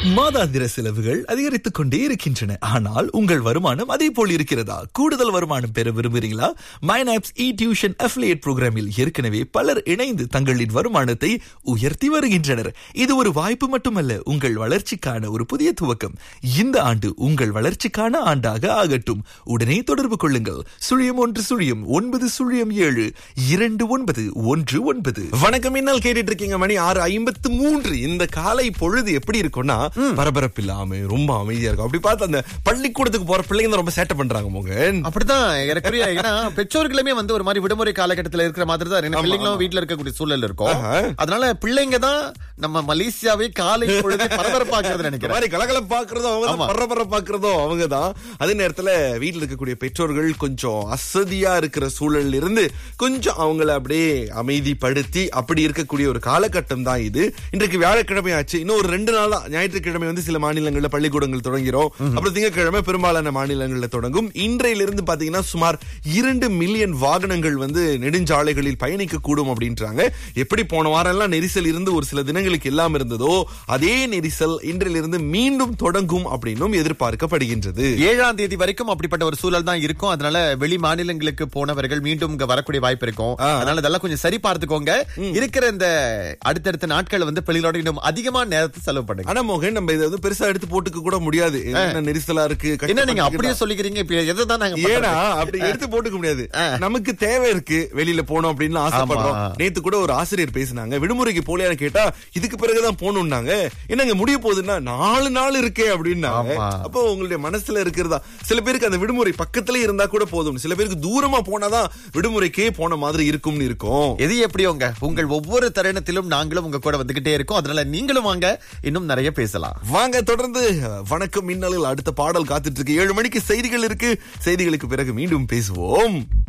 மாதாந்திர செலவுகள் அதிகரித்துக் கொண்டே இருக்கின்றன ஆனால் உங்கள் வருமானம் அதே போல் இருக்கிறதா கூடுதல் வருமானம் பெற விரும்புகிறீங்களா மைனாப்ஸ் இ டியூஷன் அஃபிலியேட் புரோகிராமில் ஏற்கனவே பலர் இணைந்து தங்களின் வருமானத்தை உயர்த்தி வருகின்றனர் இது ஒரு வாய்ப்பு மட்டுமல்ல உங்கள் வளர்ச்சிக்கான ஒரு புதிய துவக்கம் இந்த ஆண்டு உங்கள் வளர்ச்சிக்கான ஆண்டாக ஆகட்டும் உடனே தொடர்பு கொள்ளுங்கள் சுழியம் ஒன்று சுழியம் ஒன்பது சுழியம் ஏழு இரண்டு ஒன்பது ஒன்று ஒன்பது வணக்கம் இன்னல் கேட்டுட்டு இருக்கீங்க மணி ஆறு ஐம்பத்து மூன்று இந்த காலை பொழுது எப்படி இருக்கும்னா பரபரப்பு இல்லாம ரொம்ப அமைதியா இருக்கும் அப்படி பார்த்து அந்த பள்ளிக்கூடத்துக்கு போற பிள்ளைங்க தான் ரொம்ப சேட்டை பண்றாங்க மோகன் அப்படிதான் எனக்குரிய ஏன்னா பெற்றோர்களுமே வந்து ஒரு மாதிரி விடுமுறை காலகட்டத்துல இருக்கிற மாதிரி தான் ரெண்டு பிள்ளைங்களும் வீட்டுல இருக்கக்கூடிய சூழல் இருக்கும் அதனால பிள்ளைங்க தான் நம்ம மலேசியாவை காலை பொழுது பரபரப்பாக்குறது இந்த நினைக்கிறேன் மாதிரி கலகல பாக்குறதும் அவங்க ஆமா. பரபர பாக்குறதும் அவங்க தான் அதே நேரத்துல வீட்டுல இருக்கக்கூடிய பெற்றோர்கள் கொஞ்சம் அசதியா இருக்கிற சூழல்ல இருந்து கொஞ்சம் அவங்கள அப்படியே அமைதிப்படுத்தி அப்படி இருக்கக்கூடிய ஒரு காலகட்டம் தான் இது இன்றைக்கு வியாழக்கிழமை ஆச்சு இன்னும் ஒரு ரெண்டு நாளா ஞாயிற்றுக்கிழமை வந்து சில மாநிலங்கள்ல பள்ளிக்கூடங்கள் தொடங்கிறோம் அப்புறம் திங்கட்கிழமை பெரும்பாலான மாநிலங்கள்ல தொடங்கும் இன்றையிலிருந்து பாத்தீங்கன்னா சுமார் இரண்டு மில்லியன் வாகனங்கள் வந்து நெடுஞ்சாலைகளில் பயணிக்க கூடும் அப்படின்றாங்க எப்படி போன வாரம் எல்லாம் நெரிசல் இருந்து ஒரு சில தினங்களுக்கு எல்லாம் இருந்ததோ அதே நெரிசல் இன்றிலிருந்து மீண்டும் தொடங்கும் அப்படின்னும் எதிர்பார்க்கப்படுகின்றது ஏழாம் தேதி வரைக்கும் அப்படிப்பட்ட ஒரு சூழல் தான் இருக்கும் அதனால வெளி மாநிலங்களுக்கு போனவர்கள் மீண்டும் இங்க வரக்கூடிய வாய்ப்பு இருக்கும் அதனால இதெல்லாம் கொஞ்சம் சரி பார்த்துக்கோங்க இருக்கிற இந்த அடுத்தடுத்த நாட்கள் வந்து பிள்ளைகளோட இன்னும் அதிகமா நேரத்தை செலவு பண்ணுங்க ஆனா மோகன் நம்ம இதை வந்து பெருசா எடுத்து போட்டுக்க கூட முடியாது என்ன நெரிசலா இருக்கு என்ன நீங்க கஷ்டப்பட்டு அப்படியே சொல்லிக்கிறீங்க இப்ப எதை தான் நாங்க ஏன்னா பண்றது? அப்படி எடுத்து போட்டுக்க முடியாது நமக்கு தேவை இருக்கு வெளியில போனோம் அப்படின்னு ஆசைப்படுறோம் ஆமா. நேத்து கூட ஒரு ஆசிரியர் பேசினாங்க விடுமுறைக்கு போலியான்னு கேட்டா இதுக்கு பிறகுதான் போகணும்னாங்க என்னங்க முடிய போகுதுன்னா நாலு நாள் இருக்கே அப்படின்னாங்க ஆமா. அப்போ உங்களுடைய மனசுல இருக்கிறதா சில பேருக்கு அந்த விடுமுறை பக்கத்துல இருந்தா கூட போதும் சில பேருக்கு தூரமா போனாதான் விடுமுறைக்கே போன மாதிரி இருக்கும்னு இருக்கும் எது எப்படியோங்க உங்கள் ஒவ்வொரு தருணத்திலும் நாங்களும் உங்க கூட வந்துகிட்டே இருக்கோம் அதனால நீங்களும் வாங்க இன்னும் நிறைய பேசலாம் வாங்க தொடர்ந்து வணக்கம் மின்னலில் அடுத்த பாடல் காத்துட்டு இருக்கு ஏழு மணிக்கு செய்திகள் இருக்கு செய்திகளுக்கு பிறகு மீண்டும் பேசுவோம்